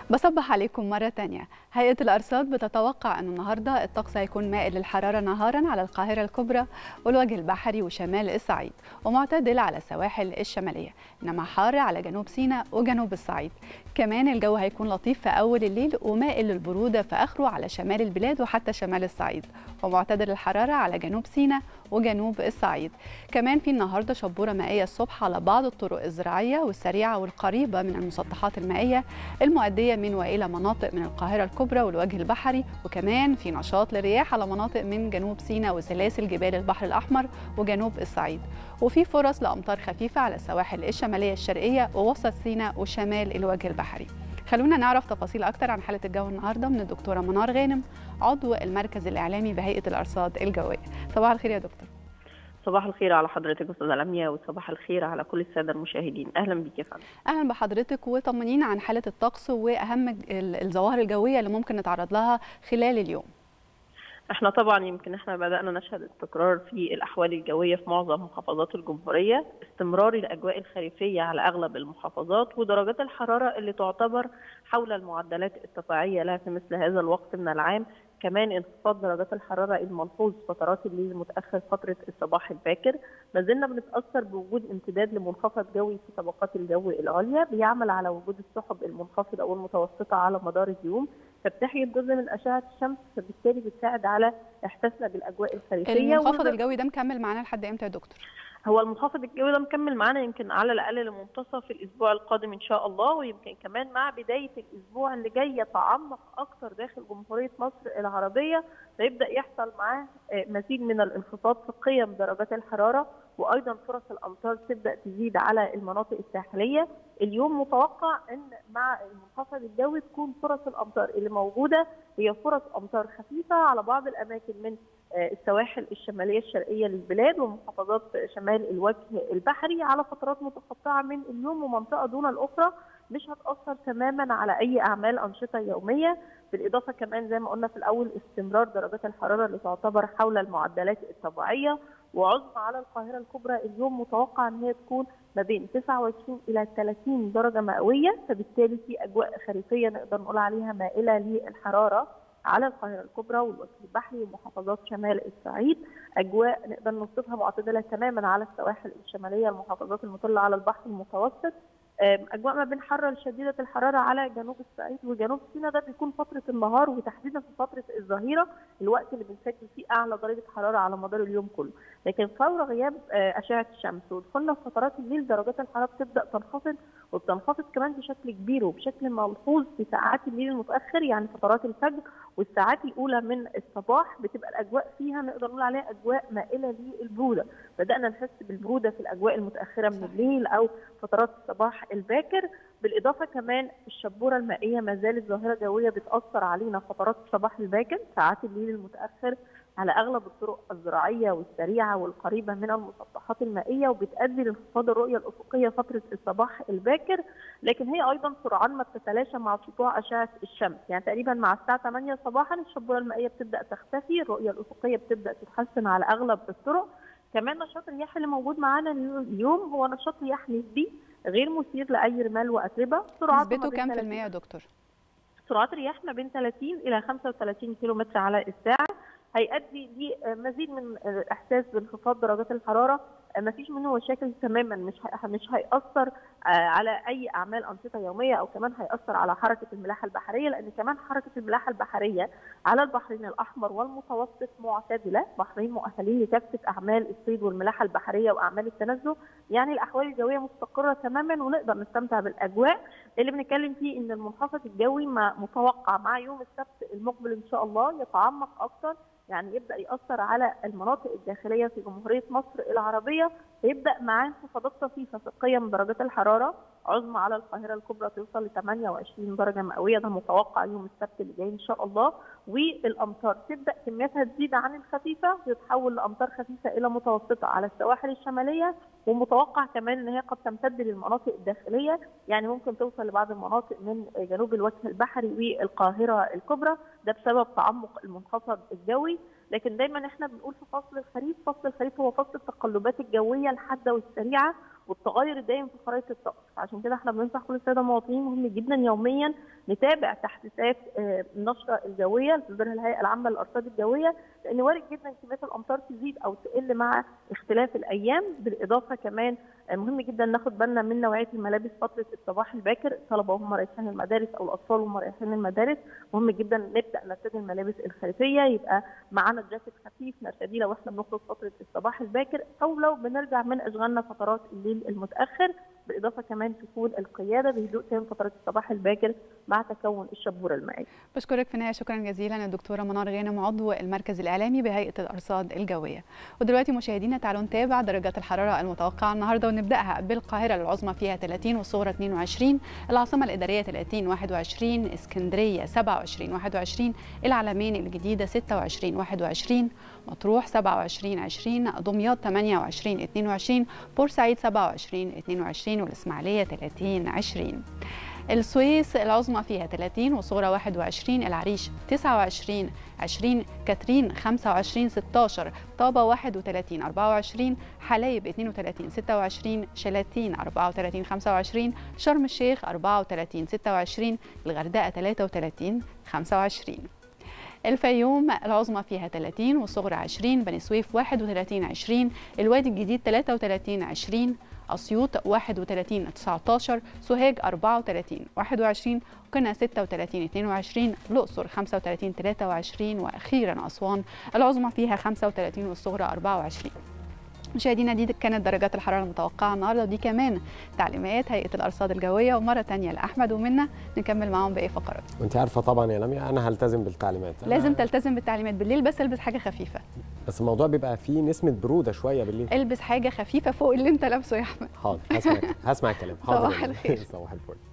بصبح عليكم مرة تانية هيئة الأرصاد بتتوقع أن النهاردة الطقس هيكون مائل للحرارة نهارا على القاهرة الكبرى والوجه البحري وشمال الصعيد ومعتدل على السواحل الشمالية إنما حار على جنوب سيناء وجنوب الصعيد كمان الجو هيكون لطيف في أول الليل ومائل للبرودة في آخره على شمال البلاد وحتى شمال الصعيد ومعتدل الحرارة على جنوب سيناء وجنوب الصعيد كمان في النهاردة شبورة مائية الصبح على بعض الطرق الزراعية والسريعة والقريبة من المسطحات المائية المؤدية من وإلى مناطق من القاهرة الكبرى والوجه البحري وكمان في نشاط للرياح على مناطق من جنوب سيناء وسلاسل جبال البحر الأحمر وجنوب الصعيد وفي فرص لأمطار خفيفة على السواحل الشمالية الشرقية ووسط سيناء وشمال الوجه البحري خلونا نعرف تفاصيل أكتر عن حالة الجو النهاردة من الدكتورة منار غانم عضو المركز الإعلامي بهيئة الأرصاد الجوية صباح الخير يا دكتور صباح الخير على حضرتك استاذه لميا وصباح الخير على كل الساده المشاهدين اهلا بيك يا فندم اهلا بحضرتك وطمنينا عن حاله الطقس واهم الظواهر الجويه اللي ممكن نتعرض لها خلال اليوم احنا طبعا يمكن احنا بدانا نشهد استقرار في الاحوال الجويه في معظم محافظات الجمهوريه استمرار الاجواء الخريفيه على اغلب المحافظات ودرجات الحراره اللي تعتبر حول المعدلات الطبيعيه لها في مثل هذا الوقت من العام كمان انخفاض درجات الحراره الملحوظ فترات الليل المتاخر فتره الصباح الباكر ما زلنا بنتاثر بوجود امتداد لمنخفض جوي في طبقات الجو العليا بيعمل على وجود السحب المنخفضه والمتوسطه على مدار اليوم فبتحيي جزء من اشعه الشمس فبالتالي بتساعد على احساسنا بالاجواء الخريفيه المنخفض الجوي ده مكمل معانا لحد امتى يا دكتور؟ هو المنخفض الجوي ده مكمل معانا يمكن على الاقل لمنتصف الاسبوع القادم ان شاء الله ويمكن كمان مع بدايه الاسبوع اللي جاي يتعمق اكثر داخل جمهوريه مصر العربيه فيبدا يحصل معاه مزيد من الانخفاض في قيم درجات الحراره وايضا فرص الامطار تبدا تزيد على المناطق الساحليه اليوم متوقع ان مع المنخفض الجوي تكون فرص الامطار اللي موجوده هي فرص امطار خفيفه على بعض الاماكن من السواحل الشماليه الشرقيه للبلاد ومحافظات شمال الوجه البحري على فترات متقطعه من اليوم ومنطقه دون الاخرى مش هتاثر تماما على اي اعمال انشطه يوميه بالاضافه كمان زي ما قلنا في الاول استمرار درجات الحراره اللي تعتبر حول المعدلات الطبيعيه وعظمى على القاهره الكبرى اليوم متوقع ان هي تكون ما بين 29 الى 30 درجه مئويه فبالتالي في اجواء خريفيه نقدر نقول عليها مائله للحراره على القاهرة الكبرى والوجه البحري ومحافظات شمال الصعيد أجواء نقدر نوصفها معتدلة تماما على السواحل الشمالية المحافظات المطلة على البحر المتوسط اجواء ما بين حاره شديده الحراره على جنوب الصعيد وجنوب سيناء ده بيكون فتره النهار وتحديدا في فتره الظهيره الوقت اللي بنسجل فيه اعلى درجه حراره على مدار اليوم كله لكن فور غياب اشعه الشمس ودخولنا في فترات الليل درجات الحراره بتبدا تنخفض وبتنخفض كمان بشكل كبير وبشكل ملحوظ في ساعات الليل المتاخر يعني فترات الفجر والساعات الاولى من الصباح بتبقى الاجواء فيها نقدر نقول عليها اجواء مائله للبروده بدانا نحس بالبروده في الاجواء المتاخره من الليل او فترات الصباح الباكر بالاضافه كمان الشبوره المائيه ما زالت ظاهره جويه بتاثر علينا فترات الصباح الباكر ساعات الليل المتاخر على اغلب الطرق الزراعيه والسريعه والقريبه من المسطحات المائيه وبتؤدي لانخفاض الرؤيه الافقيه فتره الصباح الباكر لكن هي ايضا سرعان ما بتتلاشى مع سطوع اشعه الشمس يعني تقريبا مع الساعه 8 صباحا الشبوره المائيه بتبدا تختفي الرؤيه الافقيه بتبدا تتحسن على اغلب الطرق كمان نشاط الرياح اللي موجود معانا اليوم هو نشاط رياح نسبي غير مثير لاي رمال واتربه سرعته نسبته كام في المية يا دكتور؟ سرعات رياح ما بين 30 الى 35 كيلو متر على الساعه هيؤدي لمزيد من الاحساس بانخفاض درجات الحراره ما فيش منه مشاكل تماما مش مش هياثر على اي اعمال انشطه يوميه او كمان هياثر على حركه الملاحه البحريه لان كمان حركه الملاحه البحريه على البحرين الاحمر والمتوسط معتدله بحرين مؤهلين لكافه اعمال الصيد والملاحه البحريه واعمال التنزه يعني الاحوال الجويه مستقره تماما ونقدر نستمتع بالاجواء اللي بنتكلم فيه ان المنخفض الجوي متوقع مع يوم السبت المقبل ان شاء الله يتعمق اكثر يعني يبدا ياثر على المناطق الداخليه في جمهوريه مصر العربيه يبدا معاه انخفاضات طفيفه في قيم درجات الحراره عظمى على القاهره الكبرى توصل ل 28 درجه مئويه ده متوقع يوم السبت اللي جاي ان شاء الله والامطار تبدا كمياتها تزيد عن الخفيفه وتتحول لامطار خفيفه الى متوسطه على السواحل الشماليه ومتوقع كمان ان هي قد تمتد للمناطق الداخليه يعني ممكن توصل لبعض المناطق من جنوب الوجه البحري والقاهره الكبرى ده بسبب تعمق المنخفض الجوي لكن دايما احنا بنقول في فصل الخريف فصل الخريف هو فصل التقلبات الجويه الحاده والسريعه والتغير الدائم في خرائط الطقس عشان كده احنا بننصح كل الساده المواطنين مهم جدا يوميا نتابع تحديثات النشره الجويه اللي تصدرها الهيئه العامه للارصاد الجويه لان وارد جدا كميات الامطار تزيد او تقل مع اختلاف الايام بالاضافه كمان مهم جدا ناخد بالنا من نوعيه الملابس فتره الصباح الباكر الطلبه وهم رايحين المدارس او الاطفال وهم رايحين المدارس مهم جدا نبدا نرتدي الملابس الخريفيه يبقى معانا جاكيت خفيف نرتديه لو احنا بنخرج فتره الصباح الباكر او لو بنرجع من اشغالنا فترات الليل المتاخر بالاضافه كمان تكون القياده بهدوء تام فتره الصباح الباكر مع تكون الشبوره المائيه. بشكرك في النهايه شكرا جزيلا الدكتوره منار غانم عضو المركز الاعلامي بهيئه الارصاد الجويه. ودلوقتي مشاهدينا تعالوا نتابع درجات الحراره المتوقعه النهارده ونبداها بالقاهره العظمى فيها 30 والصغرى 22 العاصمه الاداريه 30 21 اسكندريه 27 21 العلمين الجديده 26 21 مطروح 27 20 دمياط 28 22 بورسعيد 27 22 والاسماعيليه 30 20 السويس العظمى فيها 30 والصغرى 21 العريش 29 20 كاترين 25 16 طابة 31 24 حلايب 32 26 شلاتين 34 25 شرم الشيخ 34 26 الغردقة 33 25 الفيوم العظمى فيها 30 والصغرى 20 بني سويف 31 20 الوادي الجديد 33 20 أسيوط 31 19 سوهاج 34 21 وكنا 36 22 الأقصر 35 23 وأخيرا أسوان العظمى فيها 35 والصغرى 24 مشاهدينا دي كانت درجات الحراره المتوقعه النهارده ودي كمان تعليمات هيئه الارصاد الجويه ومره ثانيه لاحمد ومنا نكمل معاهم باقي فقرات وانت عارفه طبعا يا لميا انا هلتزم بالتعليمات أنا لازم تلتزم بالتعليمات بالليل بس البس حاجه خفيفه بس الموضوع بيبقى فيه نسمه بروده شويه بالليل البس حاجه خفيفه فوق اللي انت لابسه يا احمد حاضر هسمع هسمع الكلام حاضر صباح الخير. صباح الفل